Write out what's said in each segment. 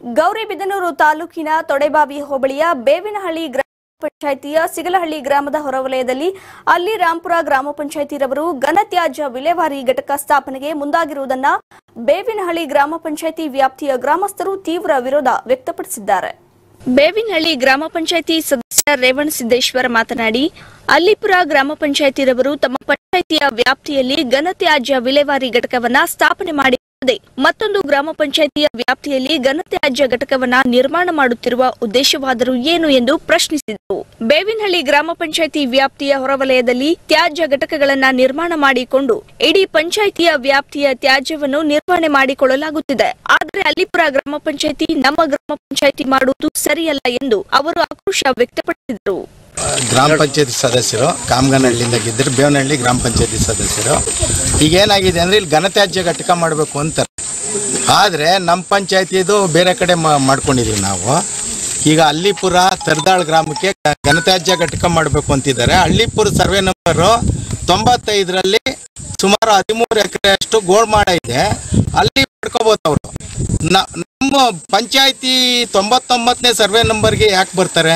ಗೌರಿಬಿದನೂರು ತಾಲೂಕಿನ ತೊಡೆಬಾವಿ ಹೋಬಳಿಯ ಬೇವಿನಹಳ್ಳಿ ಗ್ರಾಮ ಪಂಚಾಯಿತಿಯ ಸಿಗಲಹಳ್ಳಿ ಗ್ರಾಮದ ಹೊರವಲಯದಲ್ಲಿ ಅಲ್ಲಿ ರಾಂಪುರ ಗ್ರಾಮ ಪಂಚಾಯಿತಿರವರು ಘನತ್ಯಾಜ್ಯ ವಿಲೇವಾರಿ ಘಟಕ ಸ್ಥಾಪನೆಗೆ ಮುಂದಾಗಿರುವುದನ್ನ ಬೇವಿನಹಳ್ಳಿ ಗ್ರಾಮ ಪಂಚಾಯಿತಿ ವ್ಯಾಪ್ತಿಯ ಗ್ರಾಮಸ್ಥರು ತೀವ್ರ ವಿರೋಧ ವ್ಯಕ್ತಪಡಿಸಿದ್ದಾರೆ ಬೇವಿನಹಳ್ಳಿ ಗ್ರಾಮ ಪಂಚಾಯಿತಿ ಸದಸ್ಯ ರೇವಣ ಸಿದ್ದೇಶ್ವರ ಮಾತನಾಡಿ ಅಲ್ಲಿಪುರ ಗ್ರಾಮ ಪಂಚಾಯಿತಿರವರು ತಮ್ಮ ಪಂಚಾಯಿತಿಯ ವ್ಯಾಪ್ತಿಯಲ್ಲಿ ಘನತ್ಯಾಜ್ಯ ವಿಲೇವಾರಿ ಘಟಕವನ್ನ ಸ್ಥಾಪನೆ ಮಾಡಿದೆ ಮತ್ತೊಂದು ಗ್ರಾಮ ಪಂಚಾಯಿತಿಯ ವ್ಯಾಪ್ತಿಯಲ್ಲಿ ಘನತ್ಯಾಜ್ಯ ಘಟಕವನ್ನ ನಿರ್ಮಾಣ ಮಾಡುತ್ತಿರುವ ಉದ್ದೇಶವಾದರೂ ಏನು ಎಂದು ಪ್ರಶ್ನಿಸಿದರು ಬೇವಿನಹಳ್ಳಿ ಗ್ರಾಮ ಪಂಚಾಯಿತಿ ವ್ಯಾಪ್ತಿಯ ಹೊರವಲಯದಲ್ಲಿ ತ್ಯಾಜ್ಯ ಘಟಕಗಳನ್ನ ನಿರ್ಮಾಣ ಮಾಡಿಕೊಂಡು ಇಡೀ ಪಂಚಾಯಿತಿಯ ವ್ಯಾಪ್ತಿಯ ತ್ಯಾಜ್ಯವನ್ನು ನಿರ್ವಹಣೆ ಮಾಡಿಕೊಳ್ಳಲಾಗುತ್ತಿದೆ ಆದರೆ ಅಲ್ಲಿಪುರ ಗ್ರಾಮ ಪಂಚಾಯಿತಿ ನಮ್ಮ ಗ್ರಾಮ ಪಂಚಾಯಿತಿ ಮಾಡುವುದು ಸರಿಯಲ್ಲ ಎಂದು ಅವರು ಆಕ್ರೋಶ ವ್ಯಕ್ತಪಡಿಸಿದರು ಗ್ರಾಮ ಪಂಚಾಯತಿ ಸದಸ್ಯರು ಕಾಮಗಾನಹಳ್ಳಿಯಿಂದ ಗೆದ್ದರು ಬೇವನಹಳ್ಳಿ ಗ್ರಾಮ ಪಂಚಾಯತಿ ಸದಸ್ಯರು ಈಗ ಏನಾಗಿದೆ ಅಂದರೆ ಇಲ್ಲಿ ಘನತ್ಯಾಜ್ಯ ಘಟಕ ಮಾಡಬೇಕು ಅಂತಾರೆ ಆದರೆ ನಮ್ಮ ಪಂಚಾಯತಿದು ಬೇರೆ ಕಡೆ ಮಾ- ಮಾಡ್ಕೊಂಡಿದ್ದೀವಿ ನಾವು ಈಗ ಅಲ್ಲಿಪುರ ತರ್ದಾಳ್ ಗ್ರಾಮಕ್ಕೆ ಘ- ಘನತ್ಯಾಜ್ಯ ಘಟಕ ಮಾಡಬೇಕು ಅಂತಿದ್ದಾರೆ ಹಳ್ಳಿಪುರ ಸರ್ವೆ ನಂಬರು ತೊಂಬತ್ತೈದರಲ್ಲಿ ಸುಮಾರು ಹದಿಮೂರು ಎಕರೆಯಷ್ಟು ಗೋಳ್ಮಾಡ ಇದೆ ಅಲ್ಲಿ ಮಾಡ್ಕೋಬೋದು ಅವರು ನಮ್ಮ ಪಂಚಾಯತಿ ತೊಂಬತ್ತೊಂಬತ್ತನೇ ಸರ್ವೆ ನಂಬರ್ಗೆ ಯಾಕೆ ಬರ್ತಾರೆ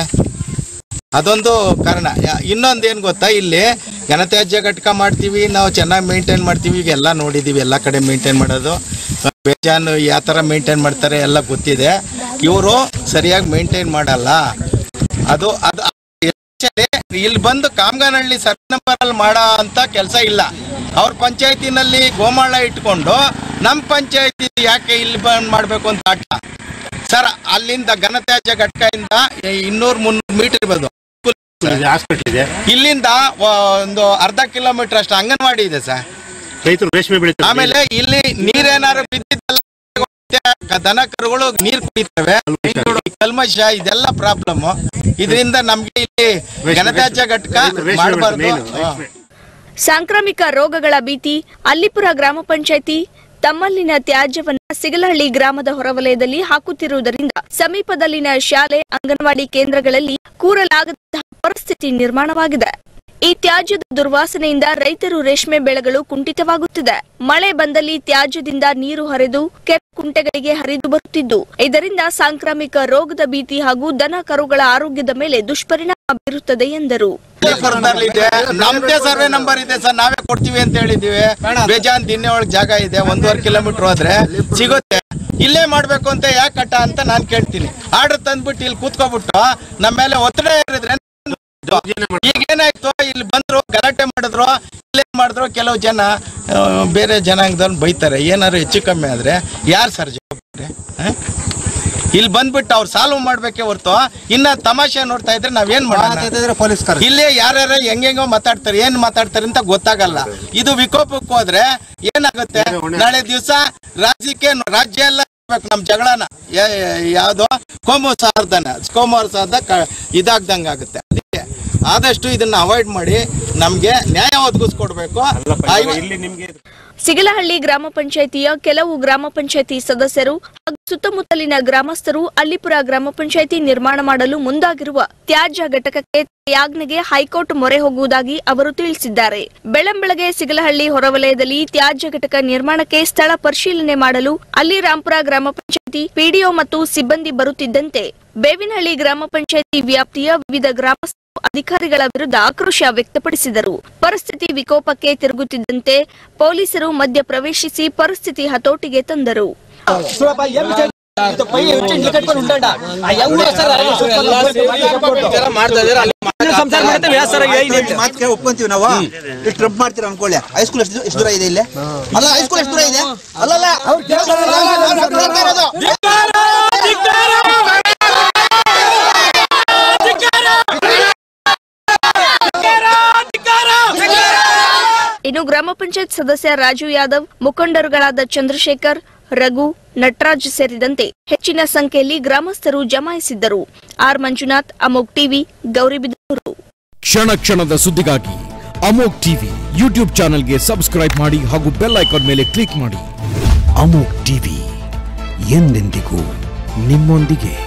ಅದೊಂದು ಕಾರಣ ಯಾ- ಇನ್ನೊಂದು ಏನು ಗೊತ್ತಾ ಇಲ್ಲಿ ಘನತ್ಯಾಜ್ಯ ಘಟಕ ಮಾಡ್ತೀವಿ ನಾವು ಚೆನ್ನಾಗಿ ಮೇಂಟೈನ್ ಮಾಡ್ತೀವಿ ಈಗ ಎಲ್ಲ ನೋಡಿದ್ದೀವಿ ಎಲ್ಲ ಕಡೆ ಮೇಂಟೈನ್ ಮಾಡೋದು ಬೇಜಾನು ಯಾವ ಥರ ಮೇಂಟೈನ್ ಮಾಡ್ತಾರೆ ಎಲ್ಲ ಗೊತ್ತಿದೆ ಇವರು ಸರಿಯಾಗಿ ಮೇಂಟೈನ್ ಮಾಡಲ್ಲ ಅದು ಅದು actually ಇಲ್ಲಿ ಬಂದು ಕಾಮಗಾನಹಳ್ಳಿ ಸರ್ವೆ ನಂಬರಲ್ಲಿ ಮಾಡೋ ಅಂತ ಕೆಲಸ ಇಲ್ಲ ಅವ್ರ ಪಂಚಾಯತಿನಲ್ಲಿ ಗೋಮಾಳ ಇಟ್ಕೊಂಡು ನಮ್ಮ ಪಂಚಾಯತಿ ಯಾಕೆ ಇಲ್ಲಿ ಬಂದು ಮಾಡಬೇಕು ಅಂತ ಆಟ ಸರ್ ಅಲ್ಲಿಂದ ಘನತ್ಯಾಜ್ಯ ಘಟಕದಿಂದ ಇನ್ನೂರು ಮುನ್ನೂರು ಮೀಟರ್ ಇರ್ಬೋದು ಹಾಸ್ಪಿಟಲ್ ಇದೆ ಇಲ್ಲಿಂದ ಒಂದು ಅರ್ಧ ಕಿಲೋಮೀಟರ್ ಅಷ್ಟು ಅಂಗನವಾಡಿ ಇದೆ ಸರ್ ರೈತರು ರೇಷ್ಮೆ ಬೆಳೀತಾರೆ ಆಮೇಲೆ ಇಲ್ಲಿ ನೀರೇನಾದ್ರು ಬಿದ್ದಿದ್ದೆಲ್ಲ ದನ ಕರುಗಳು ನೀರು ಕುಡಿತವೆ ಈ ಕಲ್ಮಶ ಇದೆಲ್ಲ ಪ್ರಾಬ್ಲಮ್ ಇದರಿಂದ ನಮ್ಗೆ ಇಲ್ಲಿ ಘನತ್ಯಾಜ್ಯ ಘಟಕ ರೇಷ್ಮೆ ಮಾಡಬಾರ್ದು ಮೇನು, ರೇಷ್ಮೆ. ಸಾಂಕ್ರಾಮಿಕ ರೋಗಗಳ ಭೀತಿ ಅಲ್ಲಿಪುರ ಗ್ರಾಮ ಪಂಚಾಯಿತಿ ತಮ್ಮಲ್ಲಿನ ತ್ಯಾಜ್ಯವನ್ನ ಸಿಗಲಹಳ್ಳಿ ಗ್ರಾಮದ ಹೊರವಲಯದಲ್ಲಿ ಹಾಕುತ್ತಿರುವುದರಿಂದ ಸಮೀಪದಲ್ಲಿನ ಶಾಲೆ ಅಂಗನವಾಡಿ ಕೇಂದ್ರಗಳಲ್ಲಿ ಕೂರಲಾಗದಂತಹ ಪರಿಸ್ಥಿತಿ ನಿರ್ಮಾಣವಾಗಿದೆ ಈ ತ್ಯಾಜ್ಯದ ದುರ್ವಾಸನೆಯಿಂದ ರೈತರು ರೇಷ್ಮೆ ಬೆಳೆಗಳು ಕುಂಠಿತವಾಗುತ್ತಿದೆ ಮಳೆ ಬಂದಲ್ಲಿ ತ್ಯಾಜ್ಯದಿಂದ ನೀರು ಹರಿದು ಕೆರೆ ಕುಂಟೆಗಳಿಗೆ ಹರಿದು ಬರುತ್ತಿದ್ದು ಇದರಿಂದ ಸಾಂಕ್ರಾಮಿಕ ರೋಗದ ಭೀತಿ ಹಾಗೂ ದನ ಕರುಗಳ ಆರೋಗ್ಯದ ಮೇಲೆ ದುಷ್ಪರಿಣಾಮ ಬೀರುತ್ತದೆ ಎಂದರು ಇದೆ ನಮ್ದೇ ಸರ್ವೆ ನಂಬರ್ ಇದೆ ಸರ್ ನಾವೇ ಕೊಡ್ತೀವಿ ಅಂತ ಹೇಳಿದೀವಿ ಬೇಜಾನ್ ದಿನ್ನೆ ಒಳಗ್ ಜಾಗ ಇದೆ ಒಂದೂವರೆ ಕಿಲೋಮೀಟರ್ ಹೋದ್ರೆ ಸಿಗುತ್ತೆ ಇಲ್ಲೇ ಮಾಡ್ಬೇಕು ಅಂತ ಯಾಕೆ ಕಟ್ಟ ಅಂತ ನಾನ್ ಕೇಳ್ತೀನಿ ಆರ್ಡರ್ ತಂದ್ಬಿಟ್ಟು ಇಲ್ಲಿ ಕೂತ್ಕೊಬಿಟ್ಟು ನಮ್ಮ ಮೇಲೆ ಒತ್ತಡ ಇರಿದ್ರೆ ಈಗ ಏನಾಯ್ತು ಇಲ್ಲಿ ಬಂದ್ರು ಗಲಾಟೆ ಮಾಡಿದ್ರು ಇಲ್ಲೇ ಮಾಡಿದ್ರು ಕೆಲವು ಜನ ಆ, ಬೇರೆ ಜನಾಂಗದವ್ರು ಬೈತಾರೆ ಏನಾದ್ರು ಹೆಚ್ಚು ಕಮ್ಮಿ ಆದ್ರೆ ಯಾರು ಸರ್ ಜವಾಬ್ದಾರಿ ಆ? ಇಲ್ಲಿ ಬಂದ್ಬಿಟ್ಟು ಅವ್ರು ಸಾಲ್ವ್ ಮಾಡ್ಬೇಕೇ ಹೊರ್ತು ಇನ್ನ ತಮಾಷೆ ನೋಡ್ತಾ ಇದ್ರೆ ನಾವೇನ್ ಮಾಡೋಣ ಪೊಲೀಸ್ ಕರ್ ಇಲ್ಲೇ ಯಾರ್ಯಾರ ಹೆಂಗೆಂಗೋ ಮಾತಾಡ್ತಾರೆ ಏನ್ ಮಾತಾಡ್ತಾರೆ ಅಂತ ಗೊತ್ತಾಗಲ್ಲ ಇದು ವಿಕೋಪಕ್ಕೆ ಹೋದ್ರೆ ಏನಾಗುತ್ತೆ ನಾಳೆ ದಿವಸ ರಾಜ್ಯಕ್ಕೆ ರಾಜ್ಯ ಎಲ್ಲ ಇರ್ಬೇಕು ನಮ್ ಜಗಳನ ಯಾ- ಯಾವ್ದೋ ಕೋಮು ಸಾರ್ಧನ ಕೋಮು ಸಾರ್ಧ ಇದಾಗ್ದಂಗ ಆಗುತ್ತೆ ಅದಕ್ಕೆ ಆದಷ್ಟು ಇದನ್ನ ಅವಾಯ್ಡ್ ಮಾಡಿ ನಮ್ಗೆ ನ್ಯಾಯ ಒದಗಿಸ್ಕೊಡ್ಬೇಕು ಐವ- ಇಲ್ಲಿ ನಿಮ್ಗೆ ಸಿಗಲಹಳ್ಳಿ ಗ್ರಾಮ ಪಂಚಾಯಿತಿಯ ಕೆಲವು ಗ್ರಾಮ ಪಂಚಾಯಿತಿ ಸದಸ್ಯರು ಹಾಗೂ ಸುತ್ತಮುತ್ತಲಿನ ಗ್ರಾಮಸ್ಥರು ಅಲ್ಲಿಪುರ ಗ್ರಾಮ ಪಂಚಾಯಿತಿ ನಿರ್ಮಾಣ ಮಾಡಲು ಮುಂದಾಗಿರುವ ತ್ಯಾಜ್ಯ ಘಟಕಕ್ಕೆ ಯಾಜ್ಞೆಗೆ ಹೈಕೋರ್ಟ್ ಮೊರೆ ಹೋಗುವುದಾಗಿ ಅವರು ತಿಳಿಸಿದ್ದಾರೆ ಬೆಳಂಬೆಳಗ್ಗೆ ಸಿಗಲಹಳ್ಳಿ ಹೊರವಲಯದಲ್ಲಿ ತ್ಯಾಜ್ಯ ಘಟಕ ನಿರ್ಮಾಣಕ್ಕೆ ಸ್ಥಳ ಪರಿಶೀಲನೆ ಮಾಡಲು ಅಲ್ಲಿ ರಾಂಪುರ ಗ್ರಾಮ ಪಂಚಾಯಿತಿ ಪಿಡಿಒ ಮತ್ತು ಸಿಬ್ಬಂದಿ ಬರುತ್ತಿದ್ದಂತೆ ಬೇವಿನಹಳ್ಳಿ ಗ್ರಾಮ ಪಂಚಾಯಿತಿ ವ್ಯಾಪ್ತಿಯ ವಿವಿಧ ಗ್ರಾಮಸ್ಥರು ಅಧಿಕಾರಿಗಳ ವಿರುದ್ಧ ಆಕ್ರೋಶ ವ್ಯಕ್ತಪಡಿಸಿದರು ಪರಿಸ್ಥಿತಿ ವಿಕೋಪಕ್ಕೆ ತಿರುಗುತ್ತಿದ್ದಂತೆ ಪೊಲೀಸರು ಮಧ್ಯ ಪ್ರವೇಶಿಸಿ ಪರಿಸ್ಥಿತಿ ಹತೋಟಿಗೆ ತಂದರು ಮಾತಿಗೆ ಒಪ್ಕೊಂತೀವಿ ನಾವು ಎಷ್ಟು ರಬ್ ಮಾಡ್ತೀರ ಅನ್ಕೊಳ್ಳಿ ಹೈಸ್ಕೂಲ್ ಎಷ್ಟು ಎಷ್ಟು ದೂರ ಇದೆ ಇಲ್ಲಿ ಅಲ್ಲ ಹೈಸ್ಕೂಲ್ ಎಷ್ಟು ದೂರ ಇದೆ ಅಲ್ಲಲ್ಲ ಅವ್ರು ಕೇಳ್ತಾರೆ, ಅವ್ರು ಕೇಳ್ತಾ ಇರೋದು. ಇನ್ನು ಗ್ರಾಮ ಪಂಚಾಯತ್ ಸದಸ್ಯ ರಾಜು ಯಾದವ್ ಮುಖಂಡರುಗಳಾದ ಚಂದ್ರಶೇಖರ್ ರಘು ನಟರಾಜ್ ಸೇರಿದಂತೆ ಹೆಚ್ಚಿನ ಸಂಖ್ಯೆಯಲ್ಲಿ ಗ್ರಾಮಸ್ಥರು ಜಮಾಯಿಸಿದ್ದರು ಆರ್ ಮಂಜುನಾಥ್ ಅಮೋಕ್ ಟಿವಿ ಗೌರಿಬಿದನೂರು ಕ್ಷಣ ಕ್ಷಣದ ಸುದ್ದಿಗಾಗಿ ಅಮೋಕ್ ಟಿವಿ ಯೂಟ್ಯೂಬ್ ಚಾನೆಲ್ಗೆ ಸಬ್ಸ್ಕ್ರೈಬ್ ಮಾಡಿ ಹಾಗೂ ಬೆಲ್ ಐಕಾನ್ ಮೇಲೆ ಕ್ಲಿಕ್ ಮಾಡಿ ಅಮೋಕ್ ಟಿವಿ ಎಂದೆಂದಿಗೂ ನಿಮ್ಮೊಂದಿಗೆ